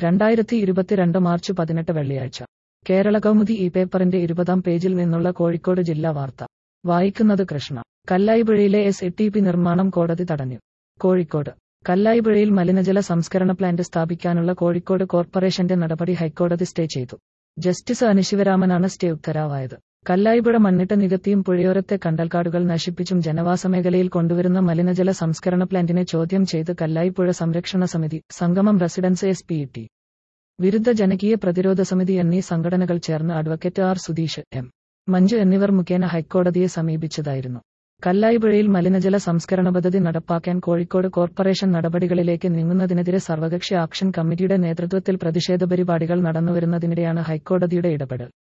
രണ്ടായിരത്തി ഇരുപത്തിരണ്ട് മാർച്ച് പതിനെട്ട് വെള്ളിയാഴ്ച കേരള കൗമുദി ഈ പേപ്പറിന്റെ ഇരുപതാം പേജിൽ നിന്നുള്ള കോഴിക്കോട് ജില്ലാ വാർത്ത വായിക്കുന്നത് കൃഷ്ണ കല്ലായിപുഴയിലെ എസ് എ ടി പി നിർമ്മാണം കോടതി തടഞ്ഞു കോഴിക്കോട് കല്ലായിപുഴയിൽ മലിനജല സംസ്കരണ പ്ലാന്റ് സ്ഥാപിക്കാനുള്ള കോഴിക്കോട് കോർപ്പറേഷന്റെ നടപടി ഹൈക്കോടതി സ്റ്റേ ചെയ്തു ജസ്റ്റിസ് അനിശിവരാമനാണ് സ്റ്റേ ഉത്തരവായത് കല്ലായിപ്പുഴ മണ്ണിട്ട് നികത്തിയും പുഴയോരത്തെ കണ്ടൽക്കാടുകൾ നശിപ്പിച്ചും ജനവാസ മേഖലയിൽ കൊണ്ടുവരുന്ന മലിനജല സംസ്കരണ പ്ലാന്റിനെ ചോദ്യം ചെയ്ത് കല്ലായിപ്പുഴ സംരക്ഷണ സമിതി സംഗമം റെസിഡൻസ് എസ് പി ടി വിരുദ്ധ ജനകീയ പ്രതിരോധ സമിതി എന്നീ സംഘടനകൾ ചേർന്ന് advocate R Sudheesh M Manju എന്നിവർ മുഖേന ഹൈക്കോടതിയെ സമീപിച്ചതായിരുന്നു കല്ലായിപ്പുഴയിൽ മലിനജല സംസ്കരണ പദ്ധതി നടപ്പാക്കാൻ കോഴിക്കോട് കോർപ്പറേഷൻ നടപടികളിലേക്ക് നീങ്ങുന്നതിനെതിരെ സർവകക്ഷി ആക്ഷൻ കമ്മിറ്റിയുടെ നേതൃത്വത്തിൽ പ്രതിഷേധ പരിപാടികൾ നടന്നുവരുന്നതിനിടെയാണ് ഹൈക്കോടതിയുടെ ഇടപെടൽ